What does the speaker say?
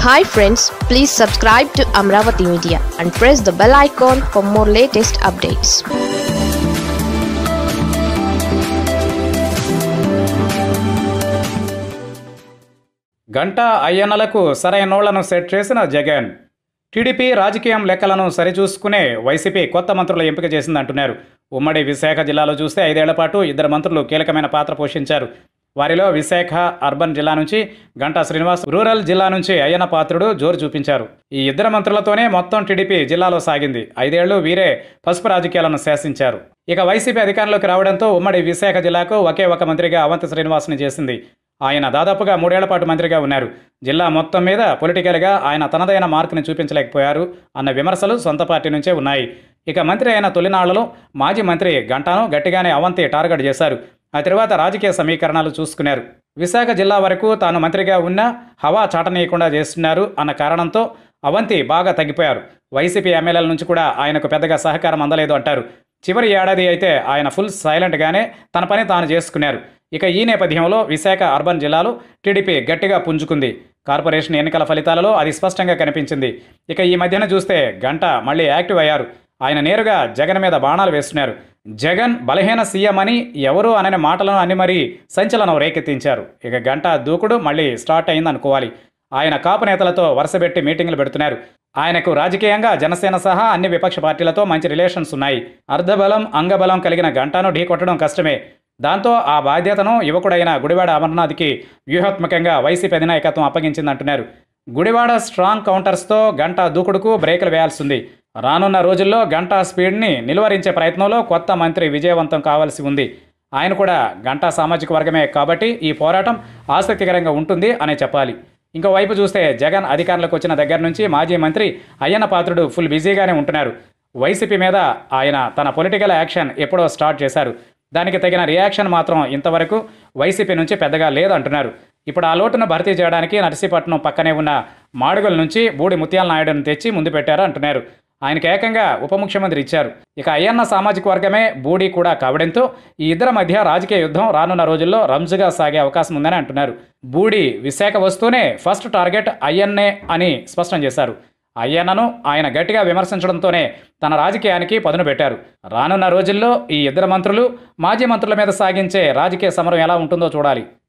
hi friends please subscribe to Amaravati media and press the bell icon for more latest updates గంట అయ్యన్నలకు సరైనోళ్లను set చేసిన Jagan TDP రాజకీయం లెక్కలను సరిచూసుకునే YCP కొత్త మంత్రుల ఎంపిక చేసిందంటున్నారు ఉమ్మడి విశాఖ జిల్లాలో చూస్తే ఐదేళ్ల పాటు ఇద్దరు మంత్రులు కీలకమైన పాత్ర పోషించారు వారిలో విశాఖ అర్బన్ జిల్లా నుంచి గంటా శ్రీనివాస్ రూరల్ జిల్లా నుంచి అయ్యన్న పాత్రుడు జోరు చూపించారు ఈ ఇద్దరు మంత్రులతోనే మొత్తం టీడీపీ జిల్లాలో సాగింది ఐదేళ్లు వీరే పసుపు రాజకీయాలను శాసించారు ఇక వైసీపీ అధికారంలోకి రావడంతో ఉమ్మడి విశాఖ జిల్లాకు ఒకే ఒక మంత్రిగా అవంతి శ్రీనివాస్ని చేసింది ఆయన దాదాపుగా మూడేళ్ల పాటు మంత్రిగా ఉన్నారు జిల్లా మొత్తం మీద పొలిటికల్గా ఆయన తనదైన మార్కుని చూపించలేకపోయారు అన్న విమర్శలు సొంత పార్టీ నుంచే ఉన్నాయి ఇక మంత్రి అయిన తొలినాళ్లలో మాజీ మంత్రి గంటాను గట్టిగానే అవంతి టార్గెట్ చేశారు ఆ తర్వాత రాజకీయ సమీకరణాలు చూసుకున్నారు విశాఖ జిల్లా వరకు తాను మంత్రిగా ఉన్నా హవా చాటనీయకుండా చేస్తున్నారు అన్న కారణంతో అవంతి బాగా తగ్గిపోయారు వైసీపీ ఎమ్మెల్యేల నుంచి కూడా ఆయనకు పెద్దగా సహకారం అందలేదు అంటారు చివరి ఏడాది అయితే ఆయన ఫుల్ సైలెంట్గానే తన పని తాను చేసుకున్నారు ఇక ఈ నేపథ్యంలో విశాఖ అర్బన్ జిల్లాలో టీడీపీ గట్టిగా పుంజుకుంది కార్పొరేషన్ ఎన్నికల ఫలితాలలో అది స్పష్టంగా కనిపించింది ఇక ఈ మధ్యన చూస్తే గంట మళ్ళీ యాక్టివ్ అయ్యారు ఆయన నేరుగా జగన్ మీద బాణాలు వేస్తున్నారు జగన్ బలహీన సీఎం అని ఎవరు అనని మాటలను అని మరీ సంచలనం రేకెత్తించారు ఇక గంట దూకుడు మళ్ళీ స్టార్ట్ అయింది అనుకోవాలి ఆయన కాపు నేతలతో వరుసపెట్టి మీటింగులు పెడుతున్నారు ఆయనకు రాజకీయంగా జనసేన సహా అన్ని విపక్ష పార్టీలతో మంచి రిలేషన్స్ ఉన్నాయి అర్ధబలం అంగబలం కలిగిన గంటను ఢీకొట్టడం కష్టమే దాంతో ఆ బాధ్యతను యువకుడైన గుడివాడ అమర్నాథ్కి వ్యూహాత్మకంగా వైసీపీ అధినాయకత్వం అప్పగించిందంటున్నారు గుడివాడ స్ట్రాంగ్ కౌంటర్స్తో గంట దూకుడుకు బ్రేకులు వేయాల్సింది రానున్న రోజుల్లో గంటా స్పీడ్ని నిలువరించే ప్రయత్నంలో కొత్త మంత్రి విజయవంతం కావాల్సి ఉంది ఆయన కూడా గంటా సామాజిక వర్గమే కాబట్టి ఈ పోరాటం ఆసక్తికరంగా ఉంటుంది అనే చెప్పాలి ఇంకోవైపు చూస్తే జగన్ అధికారంలోకి వచ్చిన దగ్గర నుంచి మాజీ మంత్రి అయ్యన్న పాత్రుడు ఫుల్ బిజీగానే ఉంటున్నారు వైసీపీ మీద ఆయన తన పొలిటికల్ యాక్షన్ ఎప్పుడో స్టార్ట్ చేశారు దానికి తగిన రియాక్షన్ మాత్రం ఇంతవరకు వైసీపీ నుంచి పెద్దగా లేదంటున్నారు ఇప్పుడు ఆ లోటును భర్తీ చేయడానికి నర్సీపట్నం పక్కనే ఉన్న మాడుగుల నుంచి బూడి ముత్యాల నాయుడును తెచ్చి ముందు పెట్టారు అంటున్నారు ఆయనకి ఏకంగా ఉప ముఖ్యమంత్రి ఇచ్చారు ఇక అయ్యన్న సామాజిక వర్గమే బూడి కూడా కావడంతో ఈ ఇద్దరి మధ్య రాజకీయ యుద్ధం రానున్న రోజుల్లో రంజుగా సాగే అవకాశం ఉందని అంటున్నారు బూడి విశాఖ వస్తూనే ఫస్ట్ టార్గెట్ అయ్యన్నే అని స్పష్టం చేశారు అయ్యన్నను ఆయన గట్టిగా విమర్శించడంతోనే తన రాజకీయానికి పదును పెట్టారు రానున్న రోజుల్లో ఈ ఇద్దరు మంత్రులు మాజీ మంత్రుల మీద సాగించే రాజకీయ సమరం ఎలా ఉంటుందో చూడాలి